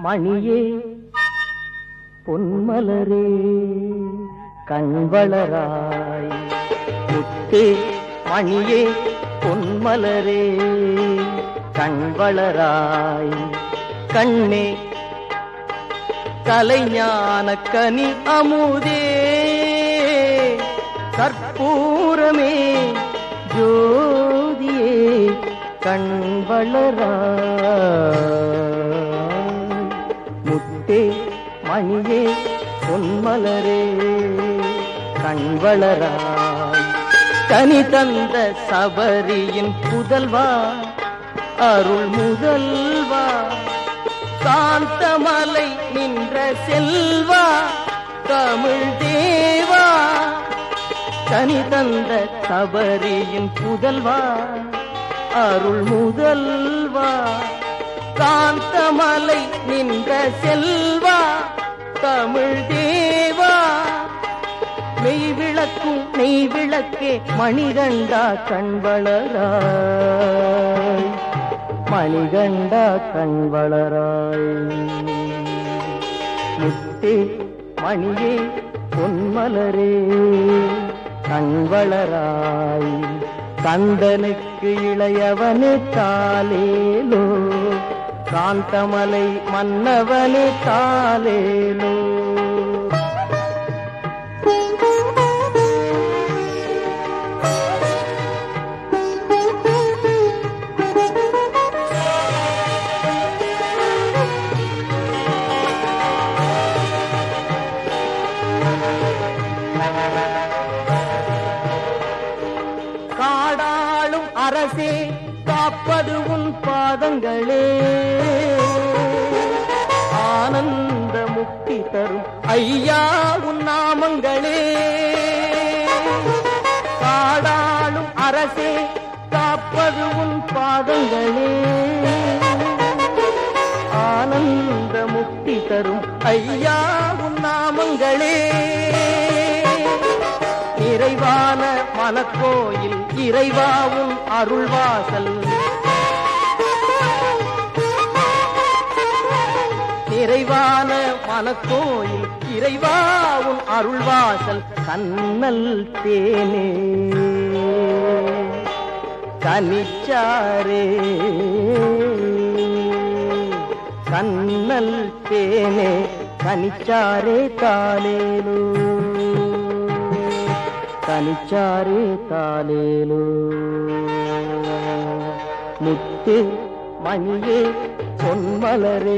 மணியே பொன்மலரே கண்வளராய் முத்தே மணியே பொன்மலரே கண்வளராய் கண்ணே கலைஞான கனி அமுதே கற்பூரமே ஜோதியே கண்வளராய் முத்தே மணியே பொன்மலரே கண்வளராய் கனி தந்த சபரியின் புதல்வா அருள் முதல்வா காந்தமலை நின்ற செல்வா தமிழ் தேவா கனி தந்த சபரியின் புதல்வா அருள் முதல்வா காந்தமலை நின்ற செல்வா தமிழ் தேவா மெய் விளக்கும் நெய் விளக்கே மணிகண்டா கண்வளராய் மணிகண்டா கண்வளராய் முத்தே மணியே பொன்மலரே கண்வளராய் கந்தனுக்கு இளையவனே தாலேலோ காந்தமலை மன்னவனே தாலேலோ காடாளும் அரசே காப்பது உன் பாதங்களே ஆனந்த முக்தி தரும் ஐயா உன் நாமங்களே காடாளும் அரசே காப்பது உன் பாதங்களே ஆனந்த முக்தி தரும் ஐயா உன் நாமங்களே நிறைவான மனக்கோயில் இறைவாவும் அருள்வாசல் நிறைவான மனக்கோயில் இறைவாவும் அருள்வாசல் கண்ணல் தேனே கனிச்சாரே கண்ணல் தேனே கனிச்சாரே தாலேலோ கனிச்சாரே தாலேலோ முத்து மணியே பொன்மலரே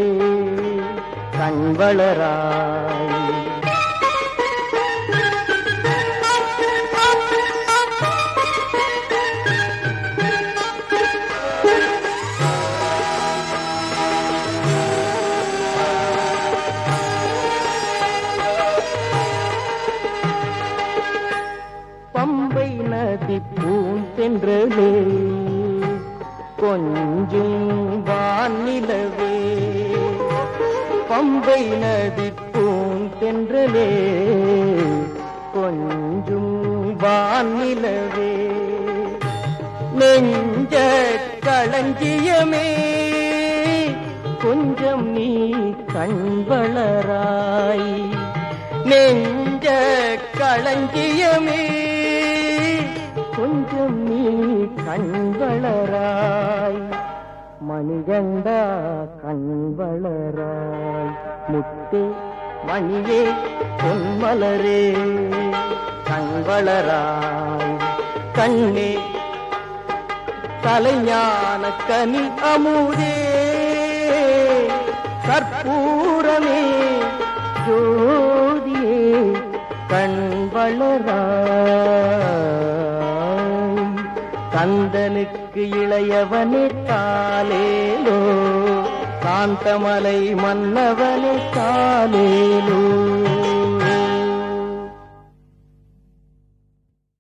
கண்வளராய் பம்பை நதி பூந்தென்றலே கொஞ்சும் வானிலவே பம்பை நதி பூந்தென்றலே கொஞ்சும் வானிலவே நெஞ்ச களஞ்சியமே கொஞ்சம் நீ கண்வளராய் நெஞ்ச களஞ்சியமே கொஞ்சம் நீ கண்வளராய் மணிகண்டா கண்வளராய் முத்தே மணியே பொன்மலரே கண்வளராய் கண்ணே கலைஞான கனி அமுதே கற்பூரமே ஜோதியே கண்வளராய் கந்தனுக்கு இளையவனே தாலேலோ காந்தமலை மன்னவனே தாலேலோ